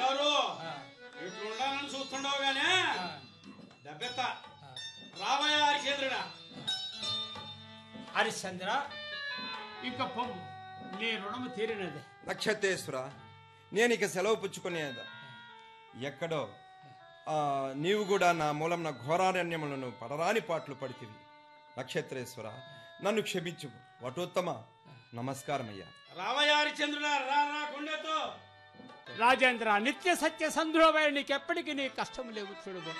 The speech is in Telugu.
అయ్యారు ఆ, ఇట్లు ఉండాలని చూస్తుండవు గానే ఆ, దెబ్బెత్త ఆ. రావయ్య హరిచంద్రుడా హరిశ్చంద్ర ఇక పొమ్ము నీ రుణము తీరినది నక్షత్రేశ్వర నేను ఇక సెలవు పుచ్చుకునేదా ఎక్కడో ఆ, నీవు కూడా నా మూలం నా ఘోరారణ్యములను పడరాని పాటలు పడితివి నక్షత్రేశ్వర నన్ను క్షమించు వటోత్తమ నమస్కారమయ్యా రావయ్య హరిచంద్రుడా రా రా కొండతో రాజేంద్ర నిత్య సత్య సంధ్రోవై నీకెప్పటికీ నీ కష్టం లేవు చూడబో